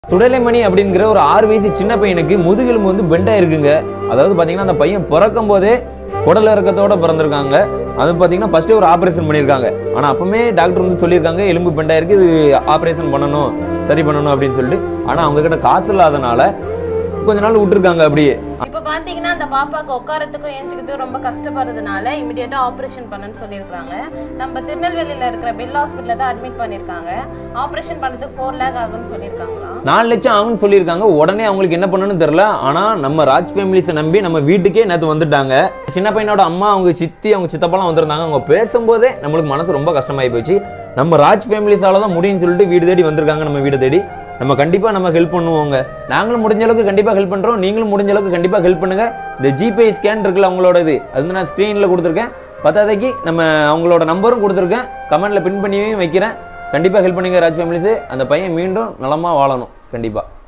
சுடலைமணி அப்படிங்கிற ஒரு ஆறு வயசு சின்ன பையனுக்கு முதுகெலும்பு வந்து பெண்டா இருக்குங்க அதாவது பாத்தீங்கன்னா அந்த பையன் பிறக்கும் போதே குடல் இறக்கத்தோட பிறந்திருக்காங்க அது பாத்தீங்கன்னா ஃபர்ஸ்ட் ஒரு ஆபரேஷன் பண்ணியிருக்காங்க ஆனா அப்பவுமே டாக்டர் வந்து சொல்லியிருக்காங்க எலும்பு பெண்டா இருக்கு இது ஆபரேஷன் பண்ணணும் சரி பண்ணணும் அப்படின்னு சொல்லிட்டு ஆனா அவங்க கிட்ட காசு இல்லாதனால கொஞ்ச நாள் விட்டுருக்காங்க அப்படியே இப்ப பாத்தீங்கன்னா அந்த பாப்பாக்கு உட்காரத்துக்கும் ஏஞ்சிக்கிறதுக்கும் ரொம்ப கஷ்டப்படுறதுனால இமிடியேட்டா ஆபரேஷன் பண்ணுன்னு சொல்லியிருக்காங்க நம்ம திருநெல்வேலியில இருக்கிற பெல் ஹாஸ்பிட்டல்ல தான் அட்மிட் பண்ணிருக்காங்க ஆபரேஷன் பண்ணதுக்கு ஃபோர் லேக் ஆகும்னு சொல்லியிருக்காங்களாம் நாலு லட்சம் ஆகும்னு சொல்லியிருக்காங்க உடனே அவங்களுக்கு என்ன பண்ணணும்னு தெரியல ஆனா நம்ம ராஜ் ஃபேமிலிஸை நம்பி நம்ம வீட்டுக்கே நேற்று வந்துட்டாங்க சின்ன பையனோட அம்மா அவங்க சித்தி அவங்க சித்தப்பாலாம் வந்திருந்தாங்க அவங்க பேசும்போதே நம்மளுக்கு மனசு ரொம்ப கஷ்டமாயி போச்சு நம்ம ராஜ் ஃபேமிலிஸால தான் முடியும்னு சொல்லிட்டு வீடு தேடி வந்திருக்காங்க நம்ம வீடு தேடி நம்ம கண்டிப்பா நம்ம ஹெல்ப் பண்ணுவோங்க நாங்களும் முடிஞ்ச அளவுக்கு கண்டிப்பா ஹெல்ப் பண்றோம் நீங்களும் முடிஞ்ச அளவுக்கு கண்டிப்பா ஹெல்ப் பண்ணுங்க இந்த ஜிபே ஸ்கேன் இருக்குல்ல அவங்களோட இது அது வந்து நான் ஸ்க்ரீன்ல கொடுத்துருக்கேன் பத்தாதைக்கு நம்ம அவங்களோட நம்பரும் கொடுத்துருக்கேன் கமெண்ட்ல பின் பண்ணியும் வைக்கிறேன் கண்டிப்பா ஹெல்ப் பண்ணுங்க ராஜ் ஃபேமிலிஸ் அந்த பையன் மீண்டும் நலமா வாழணும் கண்டிப்பா